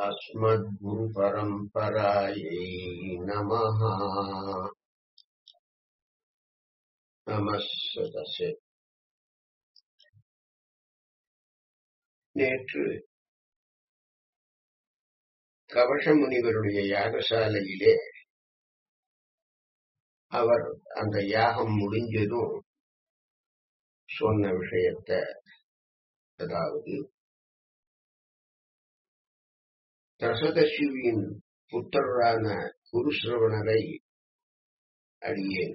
अस्मद्गुरुपरम्परायै नमः நம சதசே நேற்று கவச முனிவருடைய யாகசாலையிலே அவர் அந்த யாகம் முடிஞ்சதும் சொன்ன விஷயத்த அதாவது தசதசிவியின் புத்தரான குருசிரவணரை அடியேன்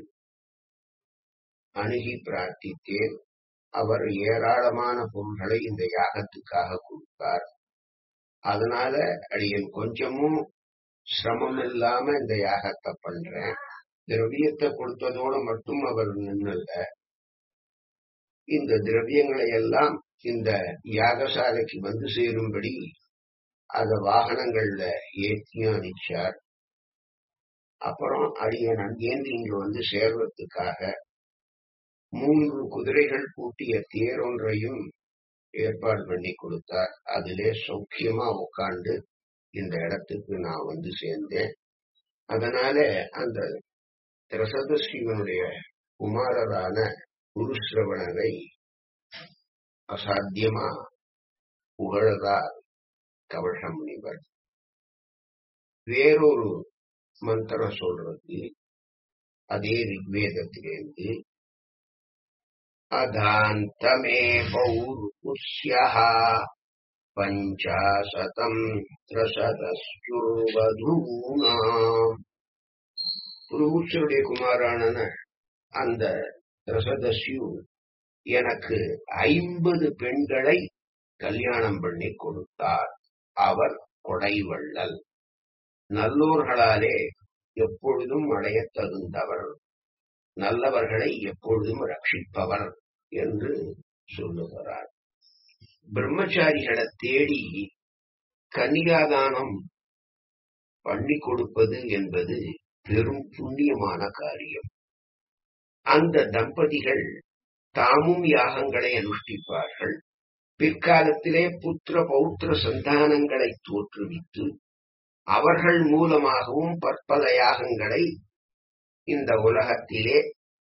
அணுகி பிரார்த்தித்தேன் அவர் ஏராளமான பொருள்களை இந்த யாகத்துக்காக கொடுத்தார் அதனால அடியன் கொஞ்சமும் சிரமம் இல்லாம இந்த யாகத்தை பண்றேன் திரவியத்தை கொடுத்ததோட மட்டும் அவர் நின்னல இந்த திரவியங்களை எல்லாம் இந்த யாகசாலைக்கு வந்து சேரும்படி அத வாகனங்கள்ல ஏற்றியும் அனுப்பிச்சார் அப்புறம் அடியன் அங்கேருந்து இங்க வந்து சேர்வதற்காக மூன்று குதிரைகள் பூட்டிய தேர் ஒன்றையும் ஏற்பாடு பண்ணி கொடுத்தார் அதிலே சௌக்கியமா உட்கார்ந்து இந்த இடத்துக்கு நான் வந்து சேர்ந்தேன் அதனால அந்த திரசதஸ்ரீவனுடைய குமாரரான குருசிரவணரை அசாத்தியமா புகழதார் கவச முனிவர் வேறொரு மந்திரம் சொல்றது அதே ரிக்வேதத்திலிருந்து अधान्तमे पौरुष्यः पञ्चाशतम् திரசதஸ்யுர்வதூனாம் புருஷருடைய குமாரான அந்த திரசதஸ்யு எனக்கு ஐம்பது பெண்களை கல்யாணம் பண்ணி கொடுத்தார் அவர் கொடைவள்ளல் நல்லோர்களாலே எப்பொழுதும் அடைய தகுந்தவர் நல்லவர்களை எப்பொழுதும் ரட்சிப்பவர் என்று சொல்லுகிறார் பிரம்மச்சாரிகளை தேடி கன்னிகாதானம் பண்ணி கொடுப்பது என்பது பெரும் புண்ணியமான காரியம் அந்த தம்பதிகள் தாமும் யாகங்களை அனுஷ்டிப்பார்கள் பிற்காலத்திலே புத்திர பௌத்திர சந்தானங்களை தோற்றுவித்து அவர்கள் மூலமாகவும் பற்பல யாகங்களை இந்த உலகத்திலே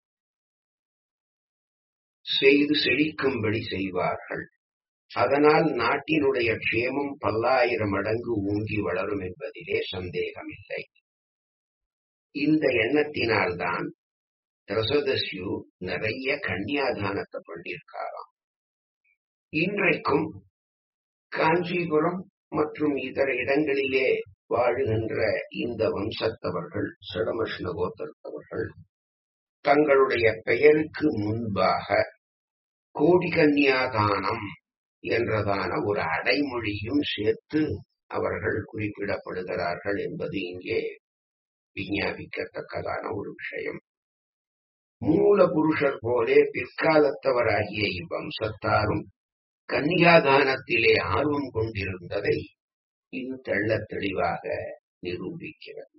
செய்து செழிக்கும்படி செய்வார்கள் அதனால் நாட்டினுடைய க்ஷேமம் பல்லாயிரம் மடங்கு ஊங்கி வளரும் என்பதிலே சந்தேகமில்லை இந்த எண்ணத்தினால்தான் திரசதஸ்யு நிறைய கன்னியாதானத்தை பண்ணியிருக்காராம் இன்றைக்கும் காஞ்சிபுரம் மற்றும் இதர இடங்களிலே வாழுகின்ற இந்த வம்சத்தவர்கள் சடமஷ்ண கோத்தர்த்தவர்கள் தங்களுடைய பெயருக்கு முன்பாக கோடி கன்னியாதானம் என்றதான ஒரு அடைமொழியும் சேர்த்து அவர்கள் குறிப்பிடப்படுகிறார்கள் என்பது இங்கே விஞ்ஞாபிக்கத்தக்கதான ஒரு விஷயம் மூல புருஷர் போலே பிற்காலத்தவராகிய இவ்வம்சத்தாரும் கன்னியாதானத்திலே ஆர்வம் கொண்டிருந்ததை இது தெள்ள தெளிவாக நிரூபிக்கிறது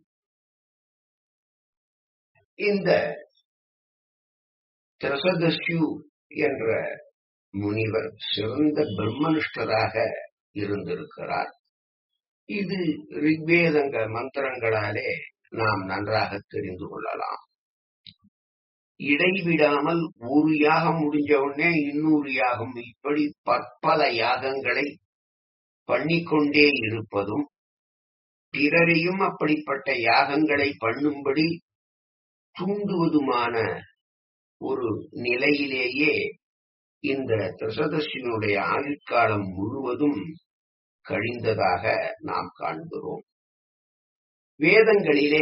இந்த திரசதஸ்யு என்ற முனிவர் சிறந்த பிரம்மனிஷ்டராக இருந்திருக்கிறார் இது ரிக்வேதங்க மந்திரங்களாலே நாம் நன்றாக தெரிந்து கொள்ளலாம் இடைவிடாமல் ஒரு யாகம் முடிஞ்ச உடனே இன்னொரு யாகம் இப்படி பற்பல யாகங்களை பண்ணிக்கொண்டே இருப்பதும் பிறரையும் அப்படிப்பட்ட யாகங்களை பண்ணும்படி தூண்டுவதுமான ஒரு நிலையிலேயே இந்த திரசதர்ஷினுடைய ஆயுட்காலம் முழுவதும் கழிந்ததாக நாம் காண்கிறோம் வேதங்களிலே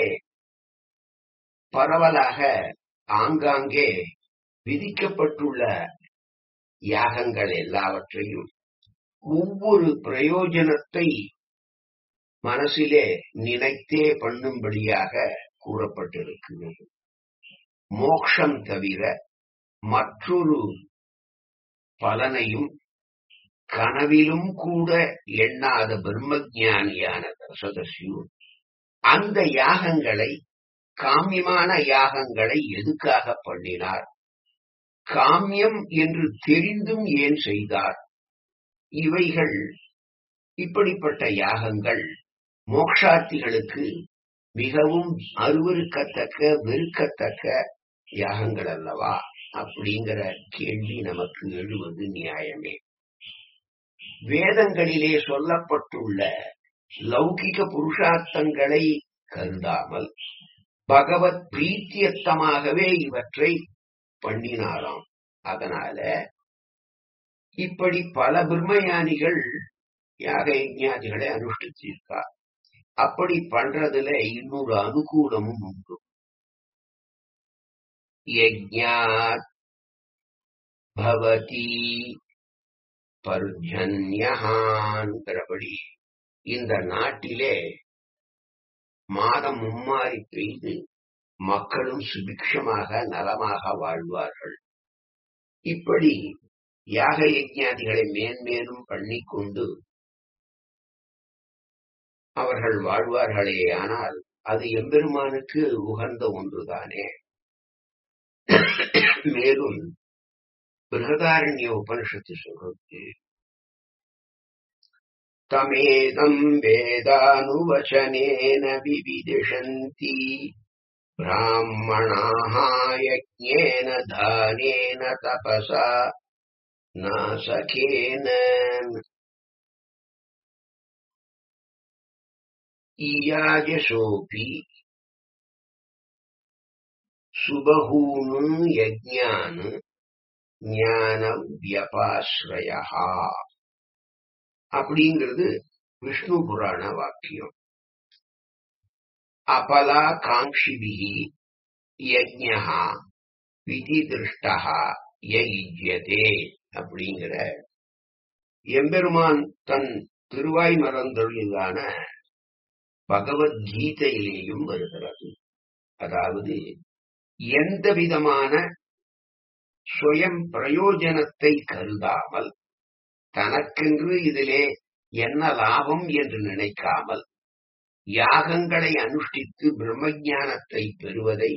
பரவலாக ஆங்காங்கே விதிக்கப்பட்டுள்ள யாகங்கள் எல்லாவற்றையும் ஒவ்வொரு பிரயோஜனத்தை மனசிலே நினைத்தே பண்ணும்படியாக கூறப்பட்டிருக்கிறது மோக்ஷம் தவிர மற்றொரு பலனையும் கனவிலும் கூட எண்ணாத பிரம்மஜானியான சதசியு அந்த யாகங்களை காமியமான யாகங்களை எதுக்காக பண்ணினார் காமியம் என்று தெரிந்தும் ஏன் செய்தார் இவைகள் இப்படிப்பட்ட யாகங்கள் மோக்ஷார்த்திகளுக்கு மிகவும் அருவருக்கத்தக்க வெறுக்கத்தக்க யாகங்கள் அல்லவா அப்படிங்கிற கேள்வி நமக்கு எழுவது நியாயமே வேதங்களிலே சொல்லப்பட்டுள்ள லௌகிக புருஷார்த்தங்களை கருதாமல் பகவத் பிரீத்தியத்தமாகவே இவற்றை பண்ணினாராம் அதனால இப்படி பல பிரம்மயானிகள் யாக யஜ்ஞாதிகளை அனுஷ்டிச்சிருக்கார் அப்படி பண்றதுல இன்னொரு அனுகூலமும் உண்டு யஜ்ஞாத் பவதி பர்ஜன்யஹான்கிறபடி இந்த நாட்டிலே மாதம் மும்மாறி பெய்து மக்களும் சுபிக்ஷமாக நலமாக வாழ்வார்கள் இப்படி யாக யஜ்ஞாதிகளை மேன்மேலும் பண்ணிக்கொண்டு அவர்கள் வாழ்வார்களே ஆனால் அது எம்பெருமானுக்கு உகந்த ஒன்றுதானே மேலும் பிருகதாரண்ய உபனிஷத்து சொல்றது தமேதம் வேதானுவச்சனேன விவிதிஷந்தி பிராமணாः யஜ்ஞேன தானேன தபசா நாசகேன ஈயாஜசோபி சுபகூனு யஜ்ஞான் ஞான வியபாஸ்ரயா அப்படிங்கிறது விஷ்ணு புராண வாக்கியம் அபலா காங்கிபிகி யஜ்ஞா விதி திருஷ்டா யஜ்யதே அப்படிங்கிற எம்பெருமான் தன் திருவாய் மறந்தொழிலான பகவத்கீதையிலேயும் வருகிறது அதாவது எந்த விதமான சுயம் பிரயோஜனத்தை கருதாமல் தனக்கென்று இதிலே என்ன லாபம் என்று நினைக்காமல் யாகங்களை அனுஷ்டித்து பிரம்மஞானத்தை பெறுவதை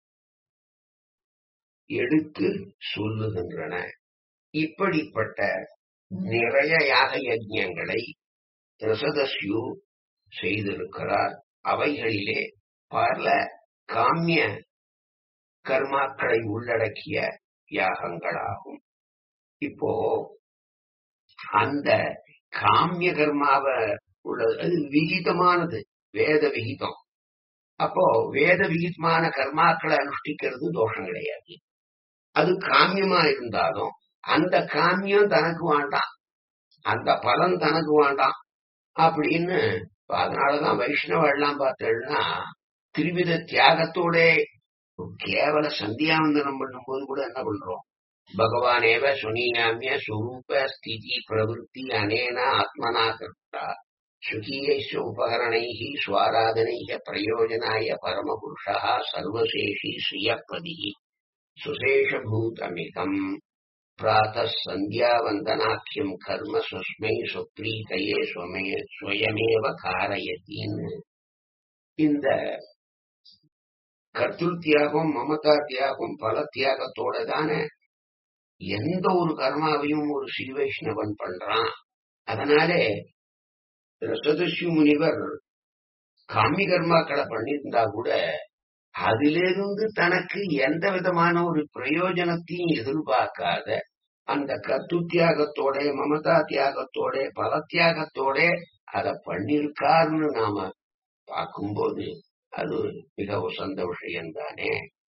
எடுத்து சொல்லுகின்றன இப்படிப்பட்ட நிறைய யாக யஜ்யங்களை ரசதஸ்யு செய்திருக்கிறார் அவைகளிலே பல காமிய கர்மாக்களை உள்ளடக்கிய யாகங்களாகும் இப்போ அந்த காமிய கர்மாவ உள்ளது அது விகிதமானது வேத விகிதம் அப்போ வேத விகிதமான கர்மாக்களை அனுஷ்டிக்கிறது தோஷம் கிடையாது அது காமியமா இருந்தாலும் அந்த காமியம் தனக்கு வேண்டாம் அந்த பலன் தனக்கு வேண்டாம் அப்படின்னு அதனாலதான் வைஷ்ணவ எல்லாம் பார்த்தேன்னா திருவித தியாகத்தோட கேவல சந்தியாவந்தனம் பண்ணும்போது கூட என்ன பண்றோம் பகவானேவ சுனியாமிய சுரூப ஸ்திதி பிரவருத்தி அனேன ஆத்மனா கர்த்தா சுகீயைஷ உபகரணைः ஸ்வாராதனைः பிரயோஜனாய பரமபுருஷः சர்வசேஷி ஸ்ரீயப்பதி சுசேஷபூதமிதம் பிராतः சந்தியாவந்தனாக்கியம் கர்ம சுஸ்மை சுப்ரீதையே ஸ்வமே ஸ்வயமேவ காரயத்தின்னு இந்த கர்த்திரு தியாகம் மமதா தியாகம் பல தியாகத்தோட தானே எந்த ஒரு கர்மாவையும் ஒரு ஸ்ரீ வைஷ்ணவன் பண்றான் அதனாலே ரசதஸ்யு முனிவர் காமி கர்மாக்களை பண்ணியிருந்தா கூட அதிலிருந்து தனக்கு எந்த விதமான ஒரு பிரயோஜனத்தையும் எதிர்பார்க்காத அந்த கத்து தியாகத்தோட மமதா தியாகத்தோட பல தியாகத்தோட அதை பண்ணிருக்காருன்னு நாம பார்க்கும்போது அது மிக உசந்த விஷயம் தானே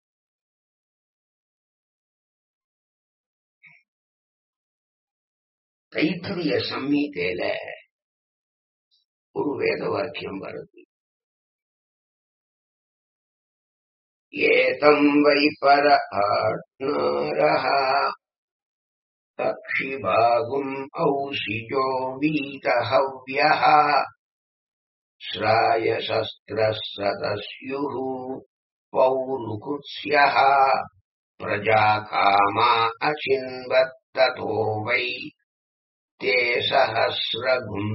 தைத்திரிய சம்ஹீதையில ஒரு வேத வாக்கியம் வருது ஏதம் வை பர ஆட்னாரः கக்ஷிபாகும் ஔஷிஜோ வீதஹவ்யः श्रायशस्त्रसदस्युः पौरुकुत्स्यः प्रजाकामा अचिन्वत्ततो वै ते सहस्रगुम्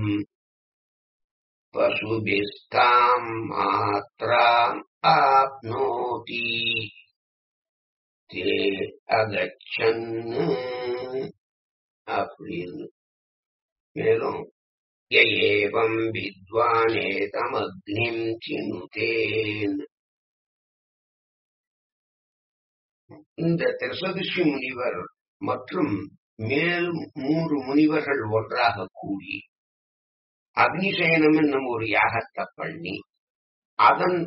पशुभिस्ताम् मात्राम् आप्नोति ते அகச்சன் அப்படின்னு மேலும் ய ஏவம் வித்வானேதமக்னிம் சினுதேன் இந்த திருசதிஷி முனிவர் மற்றும் மேல் மூன்று முனிவர்கள் ஒன்றாக கூடி அக்னிசயனம் என்னும் ஒரு யாகத்தை பண்ணி அதன்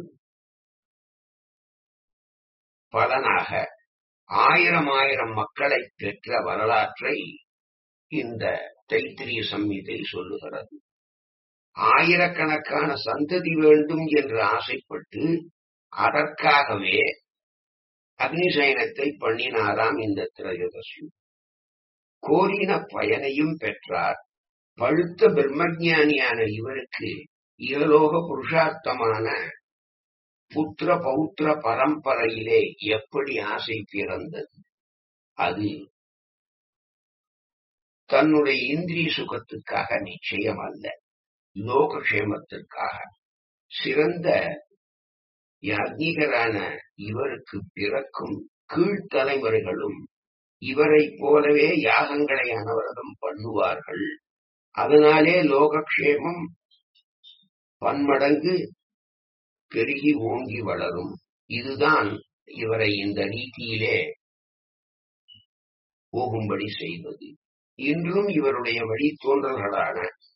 பலனாக ஆயிரம் ஆயிரம் மக்களை பெற்ற வரலாற்றை இந்த தைத்திரிய சம்ஹிதை சொல்லுகிறது ஆயிரக்கணக்கான சந்ததி வேண்டும் என்று ஆசைப்பட்டு அதற்காகவே அக்னிசயனத்தை பண்ணினாராம் இந்த திரையோதசி கோரின பயனையும் பெற்றார் பழுத்த பிரம்மஜானியான இவருக்கு இகலோக புருஷார்த்தமான புத்திர பௌத்திர பரம்பரையிலே எப்படி ஆசை பிறந்தது அது தன்னுடைய இந்திரிய சுகத்துக்காக நிச்சயம் அல்ல லோகக்ஷேமத்திற்காக சிறந்த யாத்மீகரான இவருக்கு பிறக்கும் கீழ்த்தலைமுறைகளும் இவரைப் போலவே யாகங்களை அனவரதம் பண்ணுவார்கள் அதனாலே லோகக்ஷேமம் பன்மடங்கு பெருகி ஓங்கி வளரும் இதுதான் இவரை இந்த நீதியிலே போகும்படி செய்வது இன்றும் இவருடைய வழித்தோன்றல்களான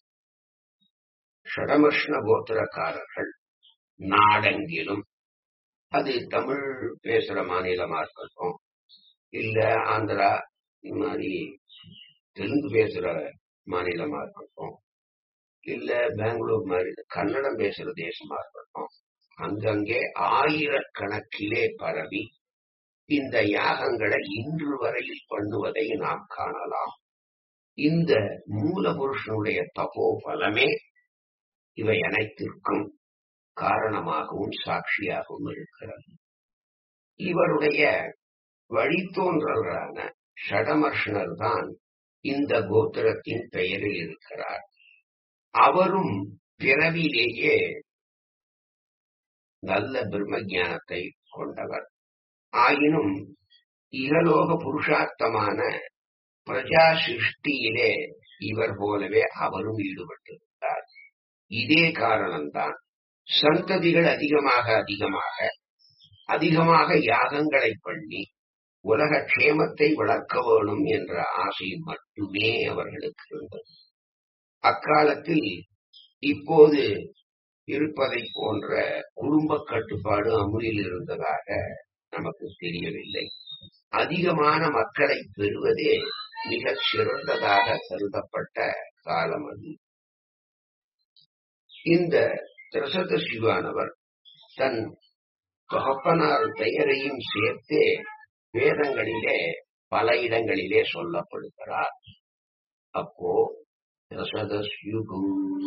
ஷடமஷ்ண கோத்திரக்காரர்கள் நாடெங்கிலும் அது தமிழ் பேசுற மாநிலமா இருக்கட்டும் இல்ல ஆந்திரா இந்த மாதிரி தெலுங்கு பேசுற மாநிலமா இருக்கட்டும் இல்ல பெங்களூர் மாதிரி கன்னடம் பேசுற தேசமா இருக்கட்டும் அங்கங்கே ஆயிரக்கணக்கிலே பரவி இந்த யாகங்களை இன்று வரையில் பண்ணுவதை நாம் காணலாம் இந்த மூலபுருஷனுடைய தபோ பலமே இவை அனைத்திற்கும் காரணமாகவும் சாட்சியாகவும் இருக்கிறது இவருடைய வழித்தோன்றல்களான ஷடமர்ஷனர் தான் இந்த கோத்திரத்தின் பெயரில் இருக்கிறார் அவரும் பிறவிலேயே நல்ல பிரம்ம ஞானத்தை கொண்டவர் ஆயினும் இகலோக புருஷார்த்தமான பிரஜா சிருஷ்டியிலே இவர் போலவே அவரும் ஈடுபட்டிருந்தார் இதே காரணம்தான் சந்ததிகள் அதிகமாக அதிகமாக அதிகமாக யாகங்களை பண்ணி உலக க்ஷேமத்தை வளர்க்க வேணும் என்ற ஆசை மட்டுமே அவர்களுக்கு இருந்தது அக்காலத்தில் இப்போது இருப்பதை போன்ற குடும்ப கட்டுப்பாடு அமுலில் இருந்ததாக நமக்கு தெரியவில்லை அதிகமான மக்களை பெறுவதே மிகச் சிறந்ததாக கருதப்பட்ட காலம் அது இந்த திரசத சிவானவர் தன் தகப்பனார் பெயரையும் சேர்த்தே வேதங்களிலே பல இடங்களிலே சொல்லப்படுகிறார் அப்போ திரசதஸ்யுகம்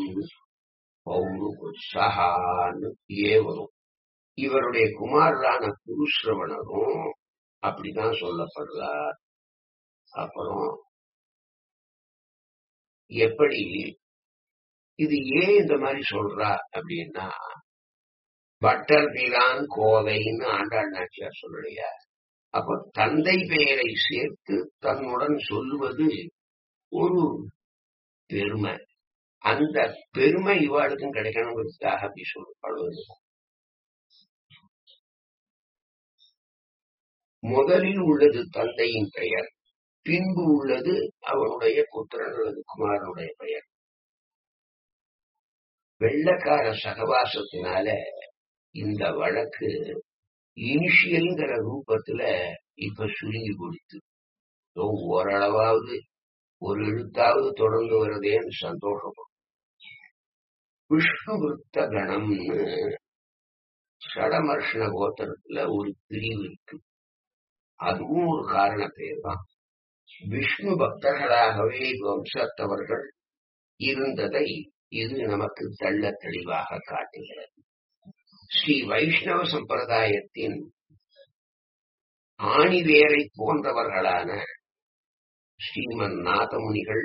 பௌருகுத்சகான்னு ஏ வரும் இவருடைய குமாரரான குருஸ்ரவணரும் அப்படிதான் சொல்லப்படுறார் அப்புறம் எப்படி இது ஏன் இந்த மாதிரி சொல்றா அப்படின்னா பட்டர் பிரான் கோதைன்னு ஆண்டாள் நாச்சியார் சொல்லலையா அப்ப தந்தை பெயரை சேர்த்து தன்னுடன் சொல்லுவது ஒரு பெருமை அந்த பெருமை இவாளுக்கும் கிடைக்கணுங்கிறதுக்காக அப்படி சொல்லப்படுவது முதலில் உள்ளது தந்தையின் பெயர் பின்பு உள்ளது அவனுடைய புத்திரன் அல்லது குமாரனுடைய பெயர் வெள்ளக்கார சகவாசத்தினால இந்த வழக்கு இனிஷியல்ங்கிற ரூபத்துல இப்ப சுருங்கி கொடுத்து ஓரளவாவது ஒரு எழுத்தாவது தொடர்ந்து வருதேன்னு சந்தோஷப்படும் விஷ்ணு விருத்த கணம்னு ஷடமர்ஷண கோத்திரத்துல ஒரு பிரிவு இருக்கு அதுவும் ஒரு காரண பேர் தான் விஷ்ணு பக்தர்களாகவே வம்சத்தவர்கள் இருந்ததை இது நமக்கு தெள்ள தெளிவாக காட்டுகிறது ஸ்ரீ வைஷ்ணவ சம்பிரதாயத்தின் ஆணிவேரை போன்றவர்களான ஸ்ரீமன் நாதமுனிகள்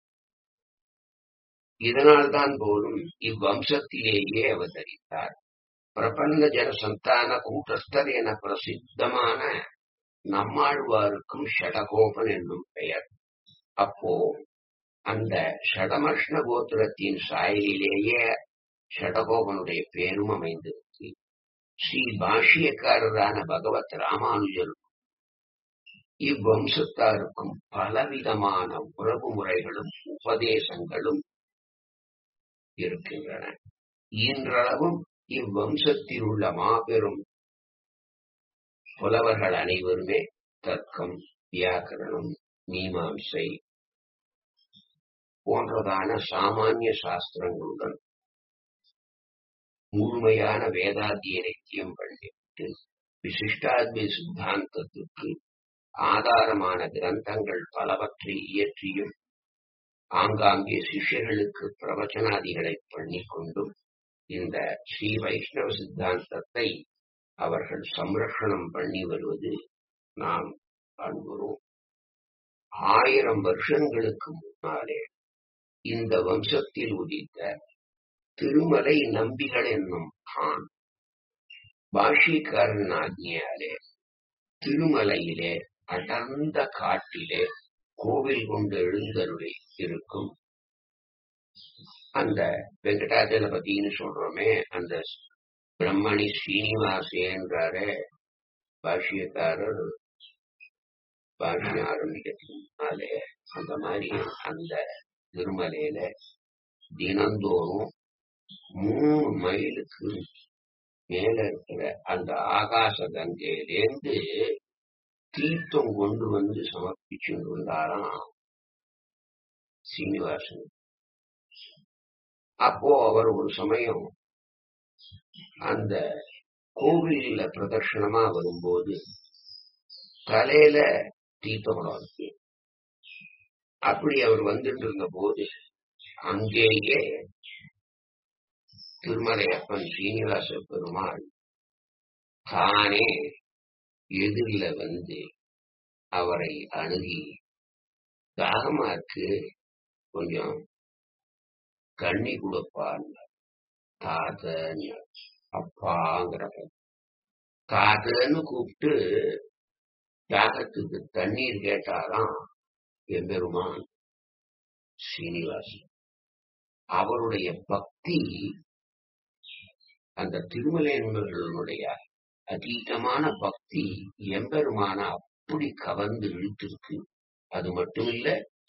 இதனால்தான் போலும் இவ்வம்சத்திலேயே அவதரித்தார் பிரபந்த ஜன சந்தான கூட்டஸ்தர் என பிரசித்தமான நம்மாழ்வாருக்கும் ஷடகோபன் என்னும் பெயர் அப்போ அந்த ஷடமஷ்ண கோத்திரத்தின் சாயலிலேயே ஷடகோபனுடைய பேரும் அமைந்திருக்கு ஸ்ரீ பாஷ்யக்காரரான பகவத் ராமானுஜர் இவ்வம்சத்தாருக்கும் பலவிதமான உறவு முறைகளும் உபதேசங்களும் இருக்கின்றன இன்றளவும் இவ்வம்சத்தில் உள்ள மாபெரும் புலவர்கள் அனைவருமே தர்க்கம் வியாக்கரணம் மீமாம்சை போன்றதான சாமானிய சாஸ்திரங்களுடன் முழுமையான வேதாத்தியனத்தையும் பண்ணிவிட்டு விசிஷ்டாத்மி சித்தாந்தத்துக்கு ஆதாரமான கிரந்தங்கள் பலவற்றை இயற்றியும் ஆங்காங்கே சிஷ்யர்களுக்கு பிரவச்சனாதிகளை பண்ணிக் கொண்டும் இந்த ஸ்ரீ வைஷ்ணவ சித்தாந்தத்தை அவர்கள் சம்ரக்ஷணம் பண்ணி வருவது நாம் காண்கிறோம் ஆயிரம் வருஷங்களுக்கு முன்னாலே இந்த வம்சத்தில் உதித்த திருமலை நம்பிகள் என்னும் ஆண் பாஷிக்காரன் ஆக்ஞையாலே திருமலையிலே அடர்ந்த காட்டிலே கோவில் கொண்டு எழுந்தருளி இருக்கும் அந்த வெங்கடாஜலபதினு சொல்றோமே அந்த பிரம்மணி ஸ்ரீனிவாசேன்றாரே பாஷ்யக்காரர் பாஷ்யம் ஆரம்பிக்கிறதுக்கு முன்னாலே அந்த மாதிரி அந்த திருமலையில தினந்தோறும் மூணு மைலுக்கு மேல இருக்கிற அந்த ஆகாச கங்கையிலேந்து தீர்த்தம் கொண்டு வந்து சமர்ப்பிச்சுட்டு இருந்தாராம் சீனிவாசன் அப்போ அவர் ஒரு சமயம் அந்த கோவில்ல பிரதர்ஷனமா வரும்போது தலையில தீர்த்தம் இருக்கு அப்படி அவர் வந்துட்டு இருந்த போது அங்கேயே திருமலையப்பன் சீனிவாச பெருமாள் தானே எதிரில வந்து அவரை அணுகி தாகமா இருக்கு கொஞ்சம் கண்ணி கொடுப்பான் தாத்தன்னு அப்பாங்கிறப்ப தாத்தன்னு கூப்பிட்டு தாகத்துக்கு தண்ணீர் கேட்டாராம் எம்பெருமான் சீனிவாசன் அவருடைய பக்தி அந்த திருமலை என்பவர்களுடைய அதீதமான பக்தி எம்பெருமான அப்படி கவர்ந்து இழுத்திருக்கு அது மட்டுமில்ல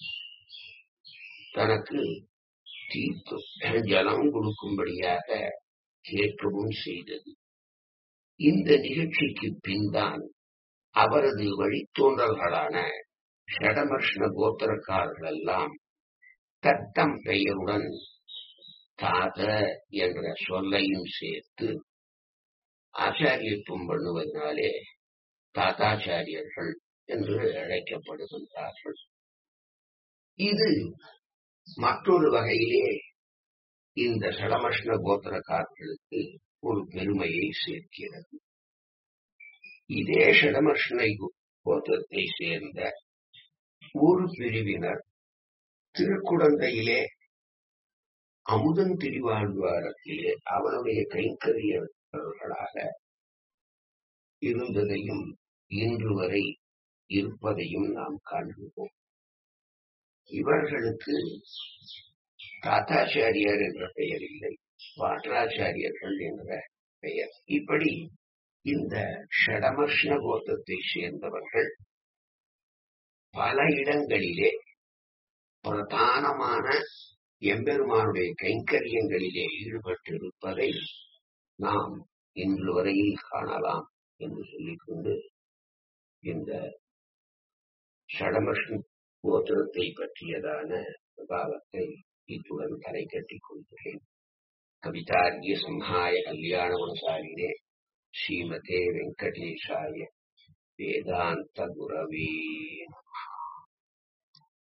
தனக்கு தீர்த்தம் ஜலம் கொடுக்கும்படியாக கேட்கவும் செய்தது இந்த நிகழ்ச்சிக்கு பின்தான் அவரது வழித்தோன்றல்களான ஷடமர்ஷ்ண கோத்திரக்காரர்கள் எல்லாம் தத்தம் பெயருடன் தாத என்ற சொல்லையும் சேர்த்து ஆச்சாரியத்துவம் பண்ணுவதனாலே தாத்தாச்சாரியர்கள் என்று அழைக்கப்படுகின்றார்கள் இது மற்றொரு வகையிலே இந்த சடமஷ்ண கோத்திரக்காரர்களுக்கு ஒரு பெருமையை சேர்க்கிறது இதே ஷடமஷ்ண கோத்திரத்தை சேர்ந்த ஒரு பிரிவினர் திருக்குடந்தையிலே அமுதன் திருவாழ்வாரத்திலே அவனுடைய கைங்கரியர்களாக இருந்ததையும் இன்று வரை இருப்பதையும் நாம் காண்கிறோம் இவர்களுக்கு தாத்தாச்சாரியார் என்ற பெயர் இல்லை பாட்டராச்சாரியர்கள் என்ற பெயர் இப்படி இந்த ஷடமர்ஷ்ண கோத்தத்தை சேர்ந்தவர்கள் பல இடங்களிலே பிரதானமான எம்பெருமானுடைய கைங்கரியங்களிலே ஈடுபட்டிருப்பதை நாம் இன்று வரையில் காணலாம் என்று சொல்லிக்கொண்டு இந்த ஷடமஷ்ண கோத்திரத்தை பற்றியதான விவாதத்தை இத்துடன் தலை கட்டிக் கொள்கிறேன் கவிதார்கிய சம்ஹாய கல்யாண குணசாலினே ஸ்ரீமதே வெங்கடேஷாய வேதாந்த குரவே நமः